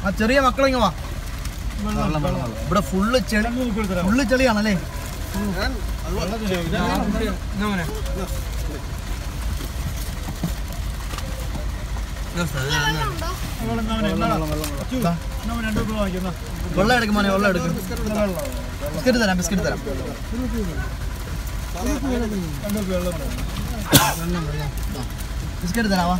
ആ ചെറിയ മക്കളിങ്ങ വാ ഇവിടെ ഫുള്ള് ചെളി ഫുള്ള് ചെളിയാണല്ലേ ദാ. വെള്ളം എടുക്കും മോനെ വെള്ളം എടുക്കും ബിസ്ക്കറ്റ് തരാം ബിസ്ക്കറ്റ് തരാം ബിസ്ക്കറ്റ് തരാവാ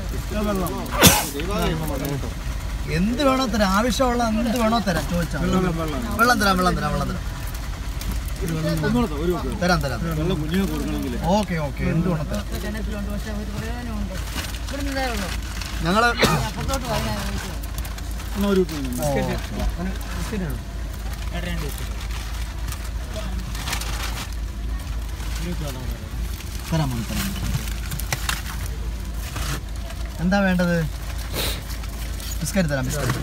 എന്ത് വേണോ തരാം ആവശ്യമുള്ള എന്ത് വേണോ തരാം ചോദിച്ചാൽ വെള്ളം തരാം വെള്ളം തരാം വെള്ളം തരാം തരാം തരാം ഓക്കെ ഓക്കെ എന്ത് വേണോ തരാം കിണറ്റിലുണ്ട് പക്ഷെ ഒരു പ്രയോജനമുണ്ട് ഇവിടുന്നതേ ഉള്ളൂ ഞങ്ങള് അപ്പുറത്തോട്ട് പോയാൽ തരാം മോനെ, തരാം എന്താ വേണ്ടത് ബിസ്ക്കറ്റ് തരാം ബിസ്ക്കറ്റ്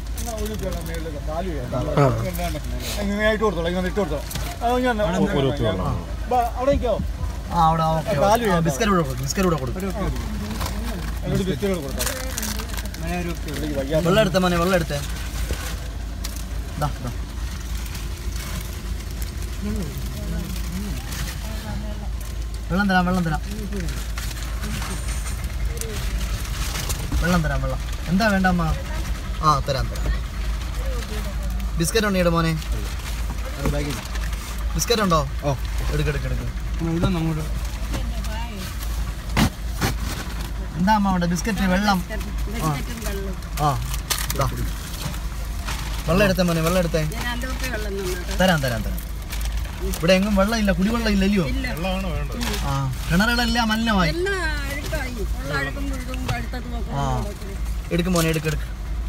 ഇട്ട് കൊടുത്തോളാം ഇങ്ങനെ ഇട്ട് കൊടുത്തോളാം അത് ഞാൻ ബാ, അവിടെ നിൽക്കാവോ ആ അവിടെ ഓക്കെ കാല് വീഴാൻ ബിസ്ക്കറ്റ് കൂടെ കൊടുക്കും ബിസ്ക്കറ്റ് കൂടെ കൊടുക്കും എന്നോട് ബിസ്ക്കറ്റുകൾ കൊടുക്കാം വെള്ളം എടുത്തേ മോനെ വെള്ളം എടുത്തേ ദാ, ദാ. വെള്ളം തരാം വെള്ളം തരാം വെള്ളം തരാം വെള്ളം എന്താ വേണ്ട അമ്മ ആ തരാം തരാം ബിസ്ക്കറ്റ് ഉണ്ടോ മോനെ ബിസ്ക്കറ്റ് ഉണ്ടോ ഓ എടുക്ക് എടുക്ക് എടുക്ക് എന്താ അമ്മ വേണ്ട ബിസ്ക്കറ്റ് വെള്ളം ബിസ്ക്കറ്റും വെള്ളം ആ ദാ. വെള്ളം എടുത്തേ മോനെ വെള്ളം എടുത്തേ ഞാൻ രണ്ട് കുപ്പി വെള്ളം തന്നു തരാം തരാം തരാം ഇവിടെ എങ്ങും വെള്ളം ഇല്ല കുടിവെള്ളം ഇല്ലല്ലോ വെള്ളമാണോ വേണ്ടത് ആ കിണറുകളെല്ലാം മലിനമായി എല്ലാം അഴുക്കായി ഉള്ള അഴുക്കും പുഴുക്കും അടുത്തത് ആ എടുക്കും മോനെ എടുക്ക് എടുക്ക്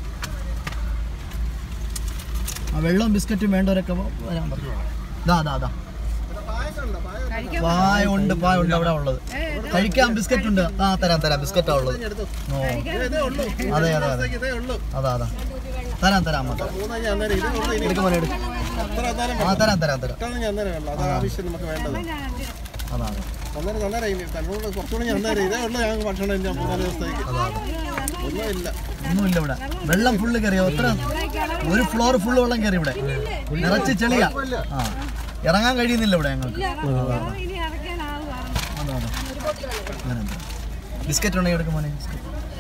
ആ വെള്ളവും ബിസ്ക്കറ്റും വേണ്ടവരൊക്കെ വ- വരാൻ പറഞ്ഞു ദാ ദാ ദാ കഴിക്കാൻ പായ ഉണ്ട് പായ ഉണ്ട് അവിടെ ഉള്ളത് കഴിക്കാൻ ബിസ്ക്കറ്റ് ഉണ്ട് ആ തരാം തരാം ബിസ്ക്കറ്റാ ഉള്ളത് ഓ അതെ അതെ അതെ ഇതേ ഉള്ളൂ അതാ അതാ തരാം തരാം അമ്മ തരാം മൂന്നാം ഞാൻ അന്നേരം ഇതേ ഉള്ളൂ ഇനി എടുക്കും മോനെ എടുക്കും അത്ര അന്നേരം ആ തരാം തരാം തരാം പെട്ടെന്ന് ഞാൻ അന്നേരം വെള്ളം അതാണ് ആവശ്യം നമുക്ക് വേണ്ടത് അതാ അതാ അന്നേരം അന്നേരം ഇനി തന്നോട് കുറച്ചുകൂടി ഞാൻ അന്നേരം ഇതേ ഉള്ളൂ ഞങ്ങൾക്ക് ഭക്ഷണം ഞാൻ മൂന്നാല് ദിവസത്തേക്ക് അതാ അതാ ഒന്നുമില്ല ഒന്നുമില്ല ഇവിടെ വെള്ളം ഫുള്ള് കയറിയോ എത്ര ഒരു ഫ്ലോർ ഫുള്ള് വെള്ളം കയറി ഇവിടെ നിറച്ച് ചെളിയാ ആ ഇറങ്ങാൻ കഴിയുന്നില്ല ഇവിടെ ഞങ്ങൾക്ക് അതാ, അതാ. ഇനി ഇറക്കാൻ ആൾ കാണും അതാ, അതാ. അങ്ങനെ എന്താ? ബിസ്ക്കറ്റ് ഉണ്ടെങ്കിൽ എടുക്കും മോനെ ബിസ്ക്കറ്റ്.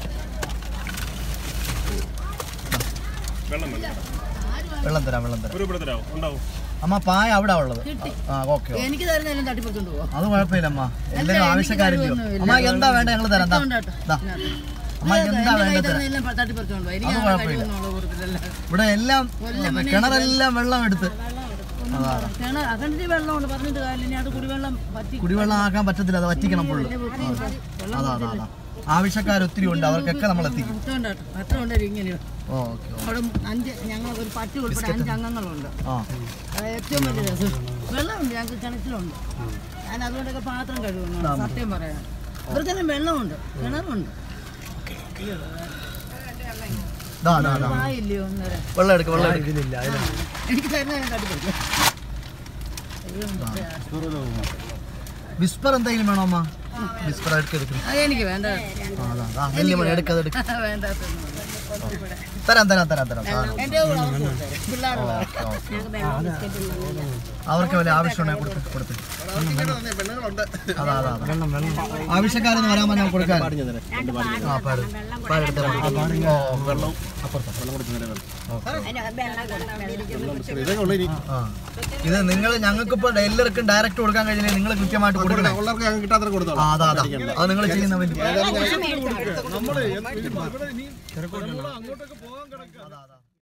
വെള്ളം വേണം വെള്ളം തരാം വെള്ളം തരാം ഒരു ഇവിടെ തരാമോ ഉണ്ടാവും അമ്മ പായ അവിടെ ഉള്ളത് ആ ഓക്കെ എനിക്ക് തരുന്നതെല്ലാം തട്ടിപ്പറിച്ചോണ്ട് പോവാം അത് കുഴപ്പമില്ല അമ്മ എല്ലാവരും ആവശ്യക്കാരില്ലയോ കഴിവൊന്നുമില്ല. അമ്മ എന്താ വേണ്ട ഞങ്ങൾ തരാം ദാ. ദാ. അമ്മ എന്താ വേണ്ട തരാം എല്ലാം തട്ടിപ്പറിച്ചോണ്ട് പോവാം എനിക്ക് അത് അങ്ങനെ കുഴപ്പമില്ല. കഴിവൊന്നുമുള്ള കൊടുത്തില്ലല്ലോ ഇവിടെ എല്ലാം കിണറെല്ലാം വെള്ളം എടുത്ത് കിണർ അകണ്ടിട്ട് വെള്ളമുണ്ട് പറഞ്ഞിട്ട് കാര്യമില്ല ഇനി അത് കുടിവെള്ളം പറ്റി കുടിവെള്ളം ആക്കാൻ പറ്റത്തില്ല അത് വറ്റിക്കണം ഫുള്ള് അതാ അതാ അതാ ആവശ്യക്കാർ ഒത്തിരി ഉണ്ട് അവർക്കൊക്കെ നമ്മൾ എത്തിക്കും കുത്തോണ്ടാട്ടോ പത്ത് കൊണ്ടുവരും ഇങ്ങനെ ഓ ഓക്കെ അവിടെ അഞ്ച് ഞങ്ങൾ ഒരു പട്ടി ഉൾപ്പെടെ അഞ്ച് അംഗങ്ങളുണ്ട് ആ അത് ഏറ്റവും വലിയ രസം വെള്ളമുണ്ട് ഞങ്ങൾക്ക് കിണറ്റിലുണ്ട് ഞാൻ അതുകൊണ്ടൊക്കെ പാത്രം കഴുകുന്നു സത്യം പറയാം ഇവർക്കെല്ലാം വെള്ളമുണ്ട് കിണറുണ്ട് ദാ ദാ ദാ വായില്ലയോ ഒന്നര വെള്ളം എടുക്ക് വെള്ളം എടുക്കുന്നില്ല എനിക്ക് തരുന്ന ഞാൻ തട്ടിപ്പറിക്കും വിസ്പർ എന്തെങ്കിലും വേണോ അമ്മ വിസ്പർ എടുക്ക് എടുക്കും അത് എനിക്ക് വേണ്ട ആ അതാ അതാ വലിയ മണി എടുക്കത് എടുക്ക വേണ്ടാത്തൊന്നും തരാം തരാം തരാം തരാം ആ, എൻ്റെ കൂടെ അവർക്ക് കൊടുത്തേ. പിള്ളേരുടെ ഓക്കെ, ഓക്കെ. അവർക്ക് വല്ല ആവശ്യമുണ്ടെങ്കിൽ കൊടുത്ത് കൊടുത്ത് പെണ്ണുങ്ങളുണ്ട് അതാ അതാ അതാ. ആവശ്യക്കാരൊന്ന് വരാൻ പറഞ്ഞാൽ കൊടുക്കാൻ ആ പാട് പാടെടുത്ത് തരാം. ഓ വെള്ളം ഇതേ ഉള്ളൂ ഇനി ആ ഇത് നിങ്ങൾ ഞങ്ങൾക്കിപ്പോൾ എല്ലാവർക്കും ഡയറക്റ്റ് കൊടുക്കാൻ കഴിഞ്ഞാൽ നിങ്ങൾ കൃത്യമായിട്ട് കൊടുക്കണേ ഉള്ളവർക്ക് ഞങ്ങൾക്ക് കിട്ടാത്ര ആ കൊടുത്തോളാം അതാ അതാ അത് നിങ്ങൾ ചെയ്യുന്ന വലിയ നമ്മള് അതാ അതാ